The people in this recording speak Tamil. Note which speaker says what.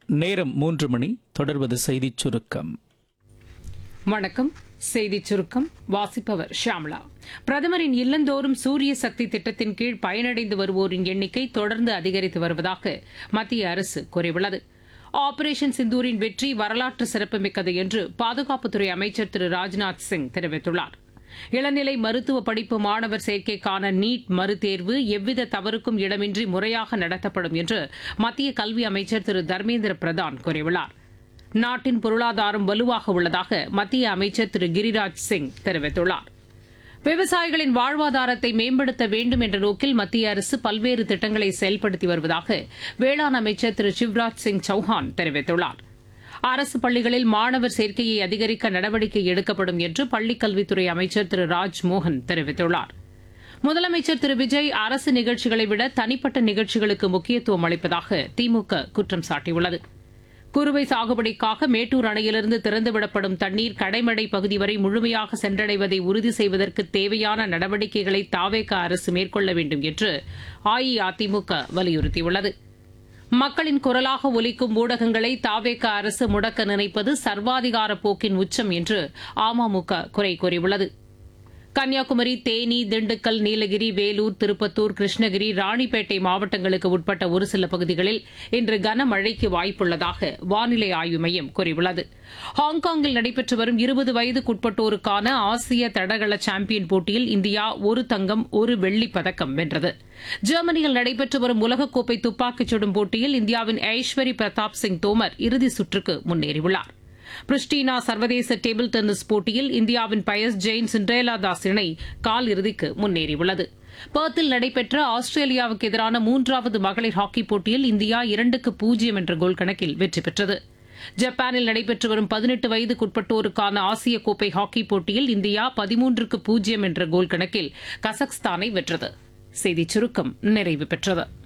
Speaker 1: நேரம் மூன்று மணி தொடர்வது செய்திச் சுருக்கம்
Speaker 2: வணக்கம் செய்திச் சுருக்கம் வாசிப்பவர் ஷியாம்லா பிரதமரின் இல்லந்தோறும் சூரிய சக்தி திட்டத்தின் கீழ் பயனடைந்து வருவோரின் எண்ணிக்கை தொடர்ந்து அதிகரித்து வருவதாக மத்திய அரசு கூறியுள்ளது ஆபரேஷன் சிந்தூரின் வெற்றி வரலாற்று சிறப்புமிக்கது என்று பாதுகாப்புத்துறை அமைச்சர் திரு ராஜ்நாத் சிங் தெரிவித்துள்ளார் இளநிலை மருத்துவ படிப்பு மாணவர் சேர்க்கைக்கான நீட் மறுதேர்வு எவ்வித தவறுக்கும் இடமின்றி முறையாக நடத்தப்படும் என்று மத்திய கல்வி அமைச்சர் திரு தர்மேந்திர பிரதான் கூறியுள்ளார் நாட்டின் பொருளாதாரம் வலுவாக உள்ளதாக மத்திய அமைச்சர் திரு கிரிராஜ் சிங் தெரிவித்துள்ளார் விவசாயிகளின் வாழ்வாதாரத்தை மேம்படுத்த வேண்டும் என்ற நோக்கில் மத்திய அரசு பல்வேறு திட்டங்களை செயல்படுத்தி வருவதாக வேளாண் அமைச்சர் திரு சிவராஜ் சிங் சௌஹான் தெரிவித்துள்ளார் அரசு பள்ளிகளில் மாணவர் சேர்க்கையை அதிகரிக்க நடவடிக்கை எடுக்கப்படும் என்று பள்ளிக்கல்வித்துறை அமைச்சர் திரு ராஜ்மோகன் தெரிவித்துள்ளார் முதலமைச்சர் திரு விஜய் அரசு நிகழ்ச்சிகளை விட தனிப்பட்ட நிகழ்ச்சிகளுக்கு முக்கியத்துவம் அளிப்பதாக திமுக குற்றம் சாட்டியுள்ளது குறுவை சாகுபடிக்காக மேட்டூர் அணையிலிருந்து திறந்துவிடப்படும் தண்ணீர் கடைமடை பகுதி வரை முழுமையாக சென்றடைவதை உறுதி செய்வதற்கு தேவையான நடவடிக்கைகளை தாவேக அரசு மேற்கொள்ள வேண்டும் என்று அஇஅதிமுக வலியுறுத்தியுள்ளது மக்களின் குரலாக ஒலிக்கும் ஊடகங்களை தாவேக அரசு முடக்க நினைப்பது சர்வாதிகார போக்கின் உச்சம் என்று அமமுக குறை கூறியுள்ளது கன்னியாகுமரி தேனி திண்டுக்கல் நீலகிரி வேலூர் திருப்பத்தூர் கிருஷ்ணகிரி ராணிப்பேட்டை மாவட்டங்களுக்கு உட்பட்ட ஒரு சில பகுதிகளில் இன்று கனமழைக்கு வாய்ப்புள்ளதாக வானிலை ஆய்வு மையம் கூறியுள்ளது ஹாங்காங்கில் நடைபெற்று வரும் இருபது வயதுக்குட்பட்டோருக்கான ஆசிய தடகள சாம்பியன் போட்டியில் இந்தியா ஒரு தங்கம் ஒரு வெள்ளிப் பதக்கம் வென்றது ஜெர்மனியில் நடைபெற்று வரும் உலகக்கோப்பை துப்பாக்கிச் சுடும் போட்டியில் இந்தியாவின் ஐஸ்வரி பிரதாப் சிங் தோமர் இறுதிச் சுற்றுக்கு முன்னேறியுள்ளார் பிரிஸ்டினா சர்வதேச டேபிள் டென்னிஸ் போட்டியில் இந்தியாவின் பயஸ் ஜெயின் சிண்ட்ரேலா தாஸ் இணை கால் இறுதிக்கு முன்னேறியுள்ளது பர்த்தில் நடைபெற்ற ஆஸ்திரேலியாவுக்கு எதிரான மூன்றாவது மகளிர் ஹாக்கிப் போட்டியில் இந்தியா இரண்டுக்கு பூஜ்ஜியம் என்ற கோல் கணக்கில் வெற்றி பெற்றது ஜப்பானில் நடைபெற்று வரும் பதினெட்டு வயதுக்குட்பட்டோருக்கான ஆசிய கோப்பை ஹாக்கிப் போட்டியில் இந்தியா பதிமூன்றுக்கு பூஜ்ஜியம் என்ற கோல் கணக்கில் கசக்ஸ்தானை வென்றது செய்திச் சுருக்கம் நிறைவு பெற்றது